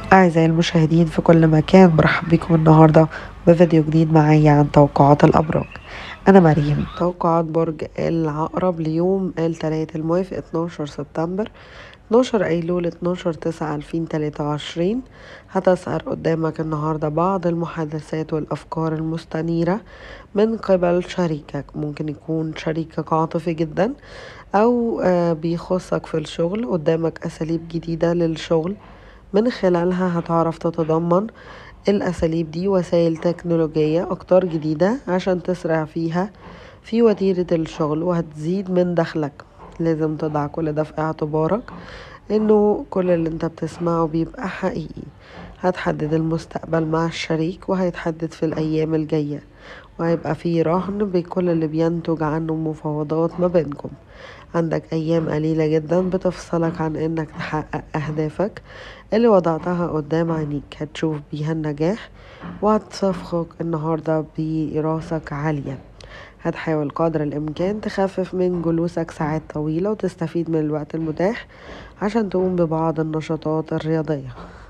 أعزائي المشاهدين في كل مكان برحب بكم النهاردة بفيديو جديد معايا عن توقعات الأبراج أنا مريم توقعات برج العقرب ليوم الثلاث الموافق 12 سبتمبر 12 أيلول 12 9 2023 هتظهر قدامك النهاردة بعض المحادثات والأفكار المستنيرة من قبل شريكك ممكن يكون شريكك عاطفي جدا أو آه، بيخصك في الشغل قدامك أساليب جديدة للشغل من خلالها هتعرف تتضمن الأساليب دي وسائل تكنولوجية أكتر جديدة عشان تسرع فيها في وتيرة الشغل وهتزيد من دخلك لازم تضع كل ده في اعتبارك انه كل اللي انت بتسمعه بيبقى حقيقي هتحدد المستقبل مع الشريك وهيتحدد في الأيام الجاية وهيبقى في رهن بكل اللي بينتج عنه مفاوضات ما بينكم عندك أيام قليلة جدا بتفصلك عن إنك تحقق أهدافك اللي وضعتها قدام عينيك هتشوف بيها النجاح وهتصفقك النهاردة براسك عالية هتحاول قدر الإمكان تخفف من جلوسك ساعات طويلة وتستفيد من الوقت المتاح عشان تقوم ببعض النشاطات الرياضية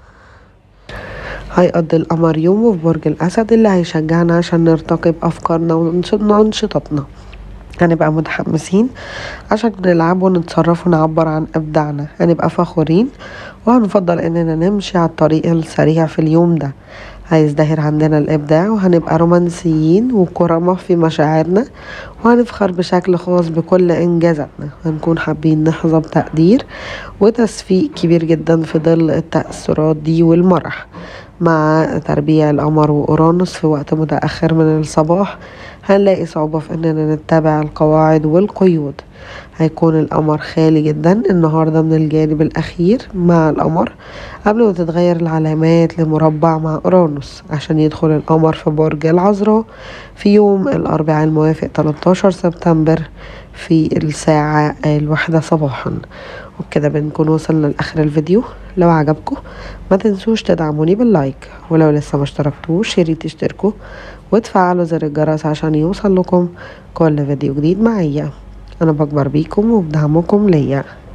هيقضي القمر يومه في برج الأسد اللي هيشجعنا عشان نرتقي بأفكارنا وأنشطتنا هنبقى متحمسين عشان نلعب ونتصرف ونعبر عن إبداعنا هنبقى فخورين وهنفضل إننا نمشي على الطريق السريع في اليوم ده هيزدهر عندنا الإبداع وهنبقى رومانسيين وكرمة في مشاعرنا وهنفخر بشكل خاص بكل إنجازاتنا هنكون حابين نحظى بتقدير وتصفيق كبير جدا في ظل التأثرات دي والمرح مع تربيع القمر وأورانوس في وقت متأخر من الصباح هنلاقي صعوبة في إننا نتبع القواعد والقيود هيكون القمر خالي جدا النهاردة من الجانب الأخير مع القمر قبل ما تتغير العلامات لمربع مع أورانوس عشان يدخل القمر في برج العذراء في يوم الأربعاء الموافق 13 سبتمبر في الساعة الواحدة صباحا وبكده بنكون وصلنا لآخر الفيديو لو عجبكم ما تنسوش تدعموني باللايك ولو لسه ما اشتركتوش ياريت تشتركوا وتفعلوا زر الجرس عشان يوصل لكم كل فيديو جديد معايا انا بكبر بيكم وبدعمكم ليا